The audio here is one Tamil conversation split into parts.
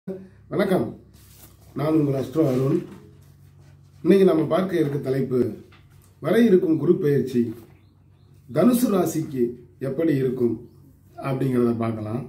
வணக்கம் நான் உங்கள் அஸ்ட்ரோ அருண் இன்னைக்கு நம்ம பார்க்க இருக்க தலைப்பு வர இருக்கும் குரு பெயர்ச்சி தனுசு ராசிக்கு எப்படி இருக்கும் அப்படிங்கிறத பார்க்கலாம்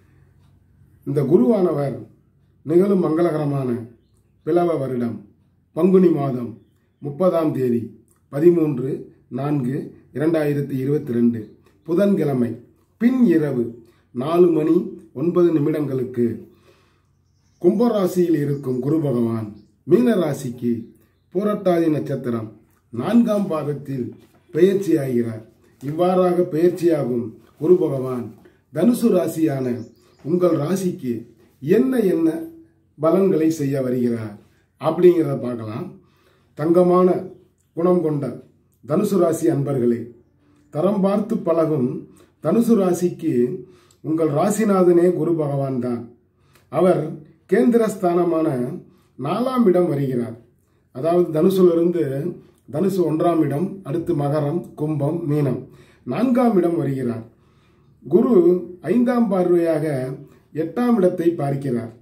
இந்த குருவானவர் நிகழும் மங்களகரமான பிளவ வருடம் பங்குனி மாதம் முப்பதாம் தேதி பதிமூன்று நான்கு இரண்டாயிரத்தி இருபத்தி ரெண்டு புதன்கிழமை பின் இரவு நாலு மணி ஒன்பது நிமிடங்களுக்கு கும்பராசியில் இருக்கும் குரு பகவான் மீன ராசிக்கு பூரட்டாதி நட்சத்திரம் நான்காம் பாதத்தில் பெயர்ச்சியாகிறார் இவ்வாறாக பெயர்ச்சியாகும் குரு பகவான் தனுசு ராசியான உங்கள் ராசிக்கு என்ன என்ன பலன்களை செய்ய வருகிறார் அப்படிங்கிறத பார்க்கலாம் தங்கமான குணம் கொண்ட தனுசு ராசி அன்பர்களே தரம் பார்த்து பழகும் தனுசு ராசிக்கு உங்கள் ராசிநாதனே குரு பகவான் தான் அவர் கேந்திரஸ்தானமான நாலாம் இடம் வருகிறார் அதாவது தனுசுலிருந்து தனுசு ஒன்றாம் இடம் அடுத்து மகரம் கும்பம் மீனம் நான்காம் இடம் வருகிறார் குரு ஐந்தாம் பார்வையாக எட்டாம் இடத்தை பார்க்கிறார்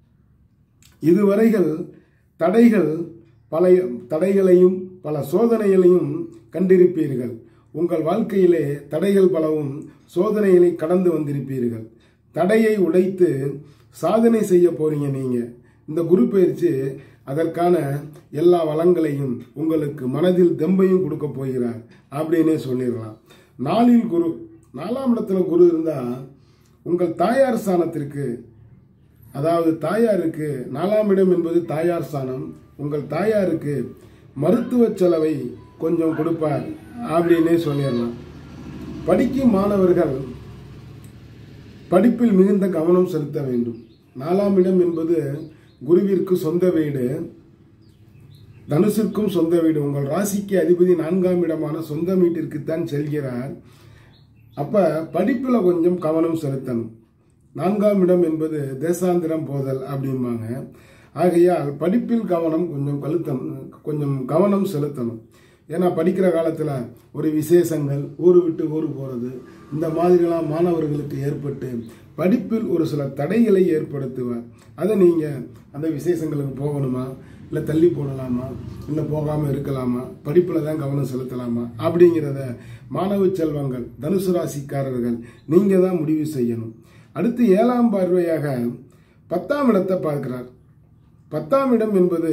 இதுவரைகள் தடைகள் பல தடைகளையும் பல சோதனைகளையும் கண்டிருப்பீர்கள் உங்கள் வாழ்க்கையிலே தடைகள் பலவும் சோதனைகளை கடந்து வந்திருப்பீர்கள் தடையை உடைத்து சாதனை செய்ய போறீங்க நீங்க இந்த குரு பயிற்சி அதற்கான எல்லா வளங்களையும் உங்களுக்கு மனதில் தெம்பையும் கொடுக்க போகிறார் அப்படின்னே சொல்லிடலாம் நாளில் குரு நாலாம் இடத்துல குரு இருந்தா உங்கள் தாயார் ஸ்தானத்திற்கு அதாவது தாயாருக்கு நாலாம் இடம் என்பது தாயார் ஸ்தானம் உங்கள் தாயாருக்கு மருத்துவ செலவை கொஞ்சம் கொடுப்பார் அப்படின்னே சொல்லிடலாம் படிக்கும் மாணவர்கள் படிப்பில் மிகுந்த கவனம் செலுத்த வேண்டும் நாலாம் இடம் என்பது குருவிற்கு சொந்த வீடு தனுசிற்கும் சொந்த வீடு உங்கள் ராசிக்கு அதிபதி நான்காம் இடமான சொந்த வீட்டிற்குத்தான் செல்கிறார் அப்ப படிப்புல கொஞ்சம் கவனம் செலுத்தணும் நான்காம் இடம் என்பது தேசாந்திரம் போதல் அப்படிம்பாங்க ஆகையால் படிப்பில் கவனம் கொஞ்சம் கழுத்தணும் கொஞ்சம் கவனம் செலுத்தணும் ஏன்னா படிக்கிற காலத்தில் ஒரு விசேஷங்கள் ஊர் விட்டு ஊர் போகிறது இந்த மாதிரிலாம் மாணவர்களுக்கு ஏற்பட்டு படிப்பில் ஒரு சில தடைகளை ஏற்படுத்துவார் அதை நீங்கள் அந்த விசேஷங்களுக்கு போகணுமா இல்லை தள்ளி போடலாமா இல்லை போகாமல் இருக்கலாமா படிப்பில் தான் கவனம் செலுத்தலாமா அப்படிங்கிறத மாணவ செல்வங்கள் தனுசு ராசிக்காரர்கள் நீங்கள் தான் முடிவு செய்யணும் அடுத்து ஏழாம் பார்வையாக பத்தாம் இடத்தை பார்க்கிறார் பத்தாம் இடம் என்பது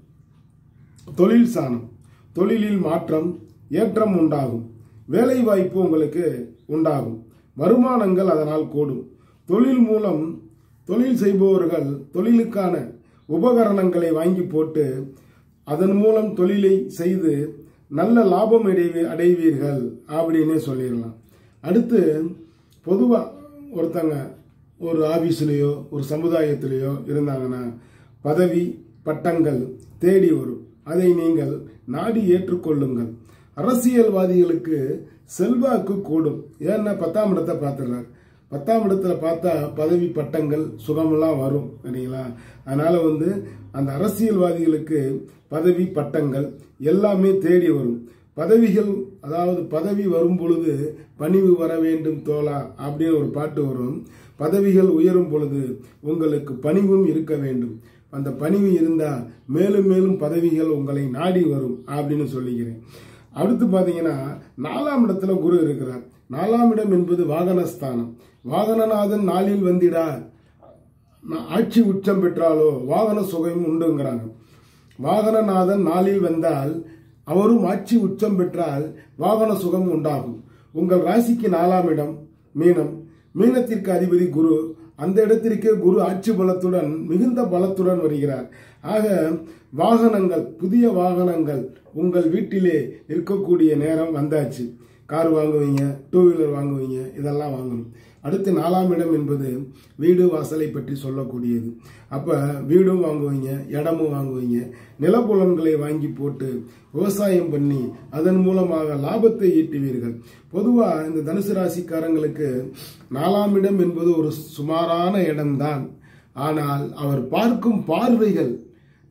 தொழில் சாணம் தொழிலில் மாற்றம் ஏற்றம் உண்டாகும் வேலை வாய்ப்பு உங்களுக்கு உண்டாகும் வருமானங்கள் அதனால் கூடும் தொழில் மூலம் தொழில் செய்பவர்கள் தொழிலுக்கான உபகரணங்களை வாங்கி போட்டு அதன் மூலம் தொழிலை செய்து நல்ல லாபம் அடைவி அடைவீர்கள் அப்படின்னே சொல்லிடலாம் அடுத்து பொதுவாக ஒருத்தங்க ஒரு ஆஃபீஸ்லேயோ ஒரு சமுதாயத்திலேயோ இருந்தாங்கன்னா பதவி பட்டங்கள் தேடி வரும் அதை நீங்கள் நாடி ஏற்றுக்கொள்ளுங்கள் அரசியல்வாதிகளுக்கு செல்வாக்கு கூடும் ஏன்னா பத்தாம் இடத்தை பார்த்துடுறார் பத்தாம் இடத்துல பார்த்தா பதவி பட்டங்கள் சுகமெல்லாம் வரும் சரிங்களா அதனால வந்து அந்த அரசியல்வாதிகளுக்கு பதவி பட்டங்கள் எல்லாமே தேடி வரும் பதவிகள் அதாவது பதவி வரும் பொழுது பணிவு வர வேண்டும் தோலா அப்படின்னு ஒரு பாட்டு வரும் பதவிகள் உயரும் பொழுது உங்களுக்கு பணிவும் இருக்க வேண்டும் அந்த பணிவு இருந்தா மேலும் மேலும் பதவிகள் உங்களை நாடி வரும் அப்படின்னு சொல்லிக்கிறேன் அடுத்து பாத்தீங்கன்னா நாலாம் இடத்துல குரு இருக்கிறார் நாலாம் இடம் என்பது வாகனஸ்தானம் வாகனநாதன் நாளில் வந்திடார் ஆட்சி உச்சம் பெற்றாலோ வாகன சுகம் உண்டுங்கிறாங்க வாகனநாதன் நாளில் வந்தால் அவரும் ஆட்சி உச்சம் பெற்றால் வாகன சுகம் உண்டாகும் உங்கள் ராசிக்கு நாலாம் இடம் மீனம் மீனத்திற்கு அதிபதி குரு அந்த இடத்திற்கு குரு ஆட்சி பலத்துடன் மிகுந்த பலத்துடன் வருகிறார் ஆக வாகனங்கள் புதிய வாகனங்கள் உங்கள் வீட்டிலே இருக்கக்கூடிய நேரம் வந்தாச்சு கார் வாங்குவீங்க டூ வீலர் வாங்குவீங்க இதெல்லாம் வாங்கணும் அடுத்து நாலாம் இடம் என்பது வீடு வாசலை பற்றி சொல்லக்கூடியது அப்போ வீடும் வாங்குவீங்க இடமும் வாங்குவீங்க நிலப்புலன்களை வாங்கி போட்டு விவசாயம் பண்ணி அதன் மூலமாக லாபத்தை ஈட்டுவீர்கள் பொதுவாக இந்த தனுசு ராசிக்காரங்களுக்கு நாலாம் இடம் என்பது ஒரு சுமாரான இடம்தான் ஆனால் அவர் பார்க்கும் பார்வைகள்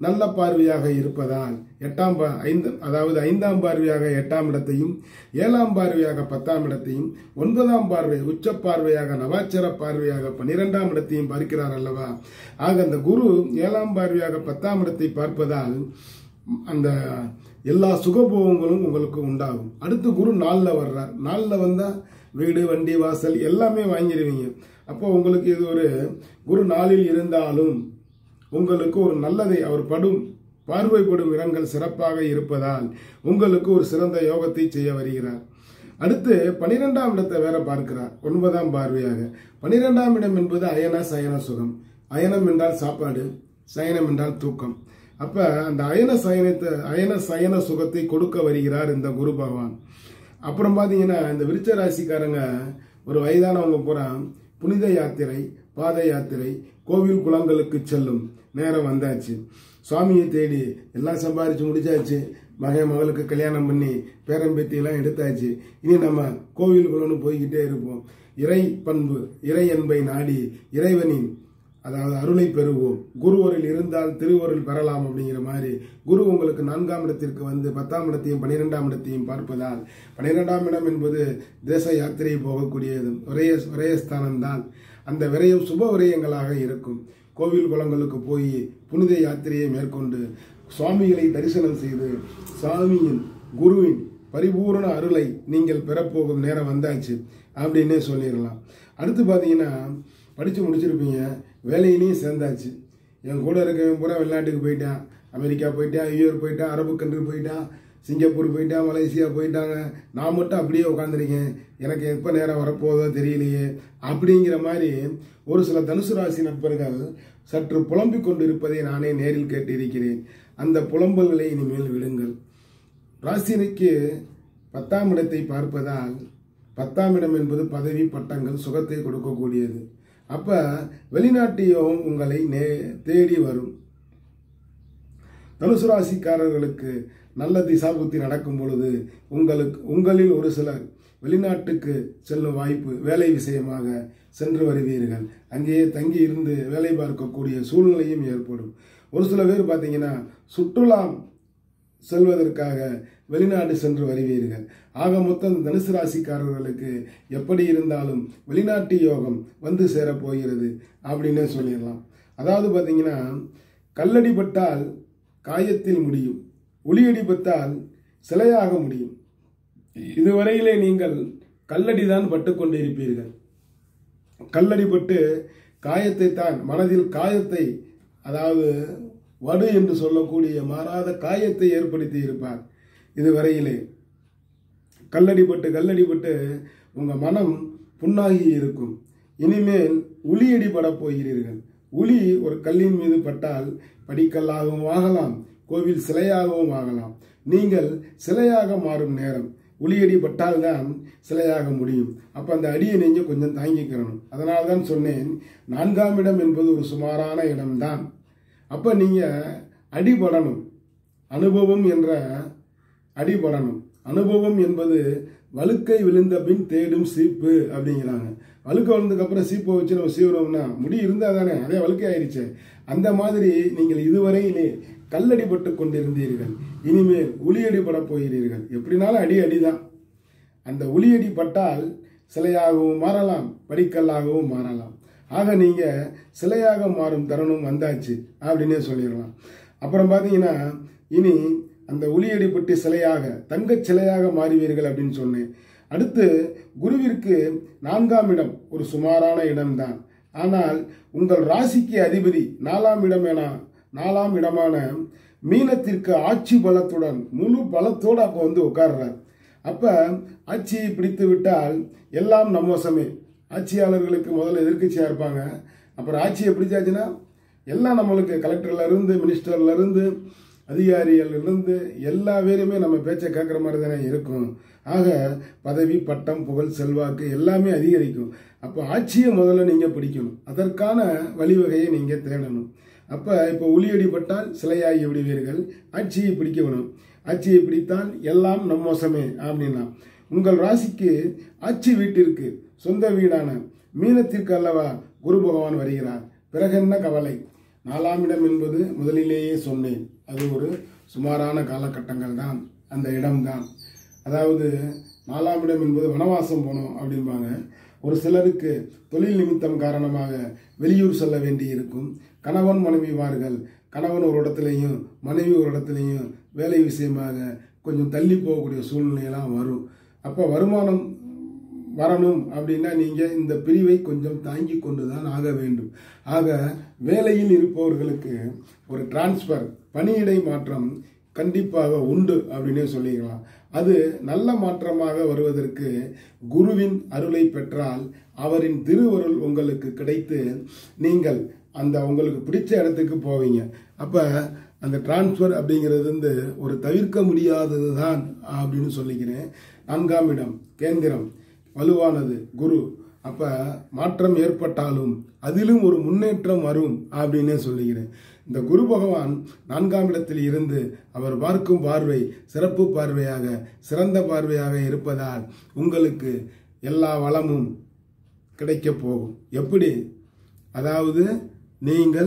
நல்ல பார்வையாக இருப்பதால் எட்டாம் பா- ஐந்து அதாவது ஐந்தாம் பார்வையாக எட்டாம் இடத்தையும் ஏழாம் பார்வையாக பத்தாம் இடத்தையும் ஒன்பதாம் பார்வை உச்ச பார்வையாக நவாச்சர பார்வையாக பன்னிரெண்டாம் இடத்தையும் பார்க்கிறார் அல்லவா ஆக அந்த குரு ஏழாம் பார்வையாக பத்தாம் இடத்தை பார்ப்பதால் அந்த எல்லா சுகபோகங்களும் உங்களுக்கு உண்டாகும் அடுத்து குரு நாளில் வர்றார் நாளில் வந்தால் வீடு வண்டி வாசல் எல்லாமே வாங்கிடுவீங்க அப்போ உங்களுக்கு இது ஒரு குரு நாளில் இருந்தாலும் உங்களுக்கு ஒரு நல்லதை அவர் படும் பார்வைப்படும் இடங்கள் சிறப்பாக இருப்பதால் உங்களுக்கு ஒரு சிறந்த யோகத்தை செய்ய வருகிறார் அடுத்து பனிரெண்டாம் இடத்தை வேற பார்க்கிறார் ஒன்பதாம் பார்வையாக பனிரெண்டாம் இடம் என்பது அயன சயன சுகம் அயனம் என்றால் சாப்பாடு சயனம் என்றால் தூக்கம் அப்ப அந்த அயன சயனத்தை அயன சயன சுகத்தை கொடுக்க வருகிறார் இந்த குரு பகவான் அப்புறம் பாத்தீங்கன்னா இந்த விருச்ச ராசிக்காரங்க ஒரு வயதானவங்க பூரா புனித யாத்திரை பாத யாத்திரை கோவில் குளங்களுக்கு செல்லும் நேரம் வந்தாச்சு சுவாமியை தேடி எல்லாம் சம்பாரிச்சு முடிச்சாச்சு மகன் மகளுக்கு கல்யாணம் பண்ணி பேரம்பேத்தி எல்லாம் எடுத்தாச்சு இனி நம்ம கோவில் குளம்னு போய்கிட்டே இருப்போம் இறை பண்பு இறை அன்பை நாடி இறைவனின் அதாவது அருளை பெறுவோம் குருவரில் இருந்தால் திருவருள் பெறலாம் அப்படிங்கிற மாதிரி குரு உங்களுக்கு நான்காம் இடத்திற்கு வந்து பத்தாம் இடத்தையும் பன்னிரெண்டாம் இடத்தையும் பார்ப்பதால் பன்னிரெண்டாம் இடம் என்பது தேச யாத்திரை போகக்கூடியது விரய விரயஸ்தானம் தான் அந்த விரயம் சுப விரயங்களாக இருக்கும் கோவில் குளங்களுக்கு போய் புனித யாத்திரையை மேற்கொண்டு சுவாமிகளை தரிசனம் செய்து சுவாமியின் குருவின் பரிபூரண அருளை நீங்கள் பெறப்போகும் நேரம் வந்தாச்சு அப்படின்னே சொல்லிடலாம் அடுத்து பார்த்தீங்கன்னா படித்து முடிச்சிருப்பீங்க வேலையிலையும் சேர்ந்தாச்சு என் கூட இருக்கவன் பூரா வெளிநாட்டுக்கு போயிட்டான் அமெரிக்கா போயிட்டான் யூரோப் போயிட்டான் அரபு கண்ட்ரி போயிட்டான் சிங்கப்பூர் போயிட்டான் மலேசியா போயிட்டாங்க நான் மட்டும் அப்படியே உட்காந்துருக்கேன் எனக்கு எப்போ நேரம் வரப்போதோ தெரியலையே அப்படிங்கிற மாதிரி ஒரு சில தனுசு ராசி நண்பர்கள் சற்று புலம்பிக் கொண்டிருப்பதை நானே நேரில் கேட்டிருக்கிறேன் அந்த புலம்பல்களை இனிமேல் விடுங்கள் ராசினிக்கு பத்தாம் இடத்தை பார்ப்பதால் பத்தாம் இடம் என்பது பதவி பட்டங்கள் சுகத்தை கொடுக்கக்கூடியது அப்ப வெளிநாட்டு யோகம் உங்களை நே தேடி வரும் தனுசு ராசிக்காரர்களுக்கு நல்ல திசாபுத்தி நடக்கும் பொழுது உங்களுக்கு உங்களில் ஒரு சிலர் வெளிநாட்டுக்கு செல்லும் வாய்ப்பு வேலை விஷயமாக சென்று வருவீர்கள் அங்கேயே தங்கி இருந்து வேலை பார்க்கக்கூடிய சூழ்நிலையும் ஏற்படும் ஒரு சில பேர் பார்த்தீங்கன்னா சுற்றுலா செல்வதற்காக வெளிநாடு சென்று வருவீர்கள் ஆக மொத்தம் இந்த தனுசு ராசிக்காரர்களுக்கு எப்படி இருந்தாலும் வெளிநாட்டு யோகம் வந்து சேரப் போகிறது அப்படின்னு சொல்லிடலாம் அதாவது பார்த்தீங்கன்னா கல்லடிப்பட்டால் காயத்தில் முடியும் ஒளியடிப்பட்டால் சிலையாக முடியும் இதுவரையிலே நீங்கள் கல்லடிதான் பட்டு கொண்டிருப்பீர்கள் கல்லடிப்பட்டு காயத்தை தான் மனதில் காயத்தை அதாவது வடு என்று சொல்லக்கூடிய மாறாத காயத்தை ஏற்படுத்தி இருப்பார் இதுவரையிலே கல்லடிப்பட்டு கல்லடிப்பட்டு உங்க மனம் புண்ணாகி இருக்கும் இனிமேல் உளியடி படப் போகிறீர்கள் உளி ஒரு கல்லின் மீது பட்டால் படிக்கல்லாகவும் ஆகலாம் கோவில் சிலையாகவும் ஆகலாம் நீங்கள் சிலையாக மாறும் நேரம் உளியடி பட்டால்தான் சிலையாக முடியும் அப்ப அந்த அடியை நீங்க கொஞ்சம் தாங்கிக்கிறணும் அதனால தான் சொன்னேன் நான்காம் இடம் என்பது ஒரு சுமாரான இடம்தான் அப்ப நீங்க அடிபடணும் அனுபவம் என்ற அடிபடணும் அனுபவம் என்பது வழுக்கை விழுந்த பின் தேடும் சீப்பு அப்படிங்கிறாங்க வழுக்க விழுந்ததுக்கு அப்புறம் சீப்பை வச்சு நம்ம சீவுறோம்னா முடி இருந்தால் தானே அதே வழுக்கை ஆயிடுச்சு அந்த மாதிரி நீங்கள் இதுவரையிலே கல்லடிபட்டு கொண்டிருந்தீர்கள் இனிமேல் உளியடிபட போகிறீர்கள் எப்படினாலும் அடி அடிதான் அந்த உளியடி பட்டால் சிலையாகவும் மாறலாம் படிக்கல்லாகவும் மாறலாம் ஆக நீங்க சிலையாக மாறும் தருணம் வந்தாச்சு அப்படின்னே சொல்லிடலாம் அப்புறம் பார்த்தீங்கன்னா இனி அந்த ஒளியடிப்பட்டு சிலையாக தங்கச் சிலையாக மாறுவீர்கள் அப்படின்னு சொன்னேன் அடுத்து குருவிற்கு நான்காம் இடம் ஒரு சுமாரான இடம்தான் ஆனால் உங்கள் ராசிக்கு அதிபதி நாலாம் இடம் என நாலாம் இடமான மீனத்திற்கு ஆட்சி பலத்துடன் முழு பலத்தோடு அப்போ வந்து உட்கார்றார் அப்ப ஆட்சியை பிடித்து விட்டால் எல்லாம் நம்மவசமே ஆட்சியாளர்களுக்கு முதல்ல எதிர்க்கட்சியா இருப்பாங்க அப்புறம் ஆட்சியை பிடிச்சாச்சுன்னா எல்லாம் நம்மளுக்கு கலெக்டர்ல இருந்து மினிஸ்டர்ல இருந்து அதிகாரிகள் இருந்து எல்லா பேருமே நம்ம பேச்சை கேட்குற மாதிரி தானே இருக்கும் ஆக பதவி பட்டம் புகழ் செல்வாக்கு எல்லாமே அதிகரிக்கும் அப்போ ஆட்சியை முதல்ல நீங்க பிடிக்கணும் அதற்கான வழிவகையை நீங்க தேடணும் அப்ப இப்போ ஒளியடிப்பட்டால் சிலையாகி விடுவீர்கள் ஆட்சியை பிடிக்க வேணும் ஆட்சியை பிடித்தால் எல்லாம் நம் வசமே அப்படின்னா உங்கள் ராசிக்கு ஆட்சி வீட்டிற்கு சொந்த வீடான மீனத்திற்கு அல்லவா குரு பகவான் வருகிறார் பிறகு என்ன கவலை நாலாம் இடம் என்பது முதலிலேயே சொன்னேன் அது ஒரு சுமாரான காலகட்டங்கள் தான் அந்த இடம்தான் அதாவது நாலாம் இடம் என்பது வனவாசம் போகணும் அப்படிம்பாங்க ஒரு சிலருக்கு தொழில் நிமித்தம் காரணமாக வெளியூர் செல்ல வேண்டி இருக்கும் கணவன் மனைவிவார்கள் கணவன் ஒரு இடத்துலையும் மனைவி ஒரு இடத்துலையும் வேலை விஷயமாக கொஞ்சம் தள்ளி போகக்கூடிய சூழ்நிலையெல்லாம் வரும் அப்போ வருமானம் வரணும் அப்படின்னா நீங்கள் இந்த பிரிவை கொஞ்சம் தாங்கி கொண்டு தான் ஆக வேண்டும் ஆக வேலையில் இருப்பவர்களுக்கு ஒரு டிரான்ஸ்ஃபர் பணியிடை மாற்றம் கண்டிப்பாக உண்டு அப்படின்னே சொல்லிக்கலாம் அது நல்ல மாற்றமாக வருவதற்கு குருவின் அருளை பெற்றால் அவரின் திருவருள் உங்களுக்கு கிடைத்து நீங்கள் அந்த உங்களுக்கு பிடிச்ச இடத்துக்கு போவீங்க அப்போ அந்த டிரான்ஸ்ஃபர் அப்படிங்கிறது வந்து ஒரு தவிர்க்க முடியாதது தான் அப்படின்னு சொல்லிக்கிறேன் நான்காம் இடம் கேந்திரம் வலுவானது குரு அப்ப மாற்றம் ஏற்பட்டாலும் அதிலும் ஒரு முன்னேற்றம் வரும் அப்படின்னே சொல்லுகிறேன் இந்த குரு பகவான் நான்காம் இடத்தில் இருந்து அவர் பார்க்கும் பார்வை சிறப்பு பார்வையாக சிறந்த பார்வையாக இருப்பதால் உங்களுக்கு எல்லா வளமும் கிடைக்கப் போகும் எப்படி அதாவது நீங்கள்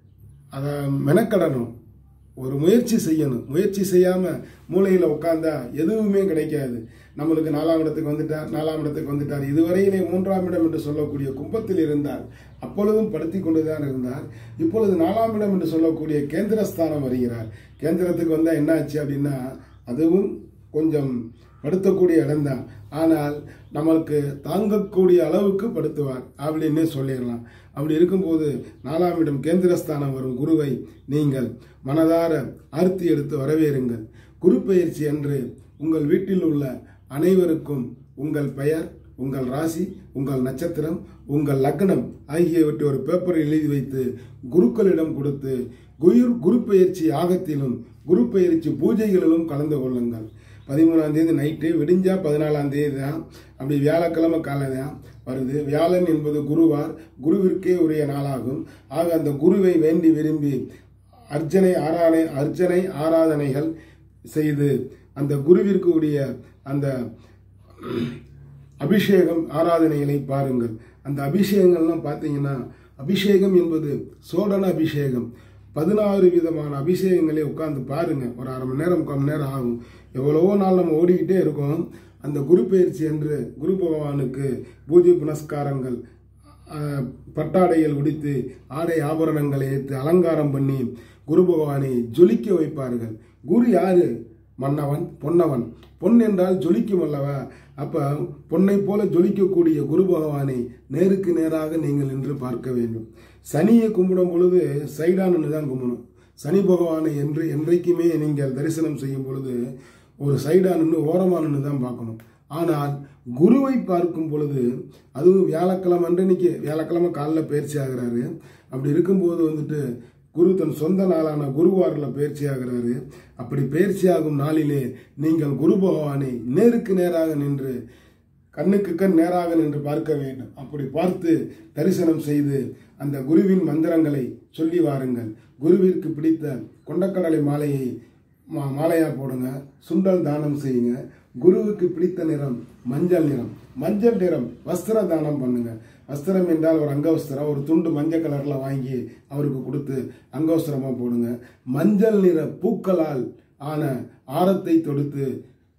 அதை மெனக்கடணும் ஒரு முயற்சி செய்யணும் முயற்சி செய்யாமல் மூளையில் உட்காந்தா எதுவுமே கிடைக்காது நம்மளுக்கு நாலாம் இடத்துக்கு வந்துட்டார் நாலாம் இடத்துக்கு வந்துட்டார் இதுவரையிலே மூன்றாம் இடம் என்று சொல்லக்கூடிய கும்பத்தில் இருந்தார் அப்பொழுதும் படுத்தி கொண்டுதான் இருந்தார் இப்பொழுது நாலாம் இடம் என்று சொல்லக்கூடிய கேந்திரஸ்தானம் வருகிறார் கேந்திரத்துக்கு வந்தால் என்ன ஆச்சு அப்படின்னா அதுவும் கொஞ்சம் படுத்தக்கூடிய இடம்தான் ஆனால் நம்மளுக்கு தாங்கக்கூடிய அளவுக்கு படுத்துவார் அப்படின்னு சொல்லிடலாம் அப்படி இருக்கும்போது நாலாம் இடம் கேந்திரஸ்தானம் வரும் குருவை நீங்கள் மனதார ஆர்த்தி எடுத்து வரவேறுங்கள் குரு பயிற்சி அன்று உங்கள் வீட்டில் உள்ள அனைவருக்கும் உங்கள் பெயர் உங்கள் ராசி உங்கள் நட்சத்திரம் உங்கள் லக்னம் ஆகியவற்றை ஒரு பேப்பரில் எழுதி வைத்து குருக்களிடம் கொடுத்து குரு குரு பயிற்சி யாகத்திலும் குரு பயிற்சி பூஜைகளிலும் கலந்து கொள்ளுங்கள் பதிமூணாம் தேதி நைட்டு விடிஞ்சா பதினாலாம் தேதி தான் அப்படி வியாழக்கிழமை காலை தான் வருது வியாழன் என்பது குருவார் குருவிற்கே உரிய நாளாகும் ஆக அந்த குருவை வேண்டி விரும்பி அர்ச்சனை ஆராதனை அர்ச்சனை ஆராதனைகள் செய்து அந்த குருவிற்கு உரிய அந்த அபிஷேகம் ஆராதனைகளை பாருங்கள் அந்த அபிஷேகங்கள்லாம் பார்த்தீங்கன்னா அபிஷேகம் என்பது சோடன அபிஷேகம் பதினாறு விதமான அபிஷேகங்களை உட்காந்து பாருங்க ஒரு அரை மணி நேரம் முக்கால் மணி நேரம் ஆகும் எவ்வளவோ நாள் நம்ம ஓடிக்கிட்டே இருக்கோம் அந்த குரு பயிற்சி என்று குரு பகவானுக்கு பூஜை புனஸ்காரங்கள் அஹ், பட்டாடைகள் உடித்து ஆடை ஆபரணங்களை ஏற்று அலங்காரம் பண்ணி குரு பகவானை ஜொலிக்க வைப்பார்கள் குரு யாரு மன்னவன் பொன்னவன் பொன் என்றால் ஜொலிக்கும் அல்லவா அப்ப பொன்னை போல ஜொலிக்கக்கூடிய குரு பகவானை நேருக்கு நேராக நீங்கள் நின்று பார்க்க வேண்டும் சனியை கும்பிடும் பொழுது சைடானு தான் கும்பிடணும் சனி பகவானை என்று என்றைக்குமே நீங்கள் தரிசனம் செய்யும் பொழுது ஒரு சைடானு ஓரமானு தான் பார்க்கணும் ஆனால் குருவை பார்க்கும் பொழுது அதுவும் வியாழக்கிழமை அன்றைக்கு வியாழக்கிழமை காலைல பயிற்சி ஆகிறாரு அப்படி இருக்கும்போது வந்துட்டு குரு தன் சொந்த நாளான குருவாரில் பயிற்சி ஆகிறாரு அப்படி பயிற்சி ஆகும் நாளிலே நீங்கள் குரு பகவானை நேருக்கு நேராக நின்று கண்ணுக்கு கண் நேராக நின்று பார்க்க வேண்டும் அப்படி பார்த்து தரிசனம் செய்து அந்த குருவின் மந்திரங்களை சொல்லி வாருங்கள் குருவிற்கு பிடித்த கொண்டக்கடலை மாலையை மா- மாலையா போடுங்க சுண்டல் தானம் செய்யுங்க குருவுக்கு பிடித்த நிறம் மஞ்சள் நிறம் மஞ்சள் நிறம் வஸ்திர தானம் பண்ணுங்க வஸ்திரம் என்றால் ஒரு அங்கவஸ்திரம் ஒரு துண்டு மஞ்சள் கலர்ல வாங்கி அவருக்கு கொடுத்து அங்கவஸ்திரமா போடுங்க மஞ்சள் நிற பூக்களால் ஆன ஆரத்தை தொடுத்து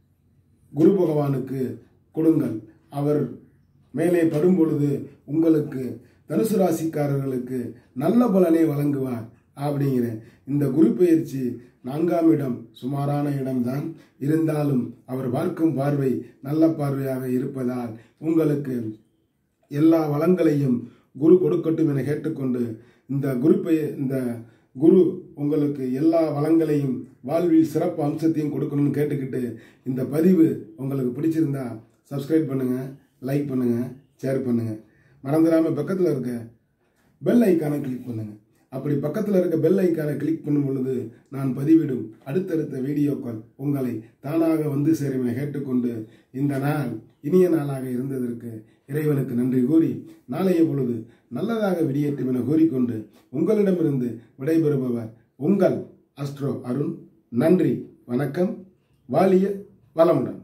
குரு பகவானுக்கு கொடுங்கள் அவர் மேலே படும் பொழுது உங்களுக்கு தனுசு ராசிக்காரர்களுக்கு நல்ல பலனை வழங்குவார் அப்படிங்கிற இந்த குரு பயிற்சி நான்காம் இடம் சுமாரான இடம்தான் இருந்தாலும் அவர் பார்க்கும் பார்வை நல்ல பார்வையாக இருப்பதால் உங்களுக்கு எல்லா வளங்களையும் குரு கொடுக்கட்டும் என கேட்டுக்கொண்டு இந்த குரு பெய- இந்த குரு உங்களுக்கு எல்லா வளங்களையும் வாழ்வில் சிறப்பு அம்சத்தையும் கொடுக்கணும்னு கேட்டுக்கிட்டு இந்த பதிவு உங்களுக்கு பிடிச்சிருந்தா சப்ஸ்கிரைப் பண்ணுங்க லைக் பண்ணுங்க ஷேர் பண்ணுங்க மறந்துடாம பக்கத்தில் இருக்க பெல் ஐக்கானை கிளிக் பண்ணுங்க அப்படி பக்கத்தில் இருக்க பெல் ஐக்கானை கிளிக் பண்ணும் பொழுது நான் பதிவிடும் அடுத்தடுத்த வீடியோக்கள் உங்களை தானாக வந்து சேரும் என கேட்டுக்கொண்டு இந்த நாள் இனிய நாளாக இருந்ததற்கு இறைவனுக்கு நன்றி கூறி நாளைய பொழுது நல்லதாக விடியட்டும் என கூறிக்கொண்டு உங்களிடமிருந்து விடைபெறுபவர் உங்கள் அஸ்ட்ரோ அருண் நன்றி வணக்கம் வாலிய வளமுடன்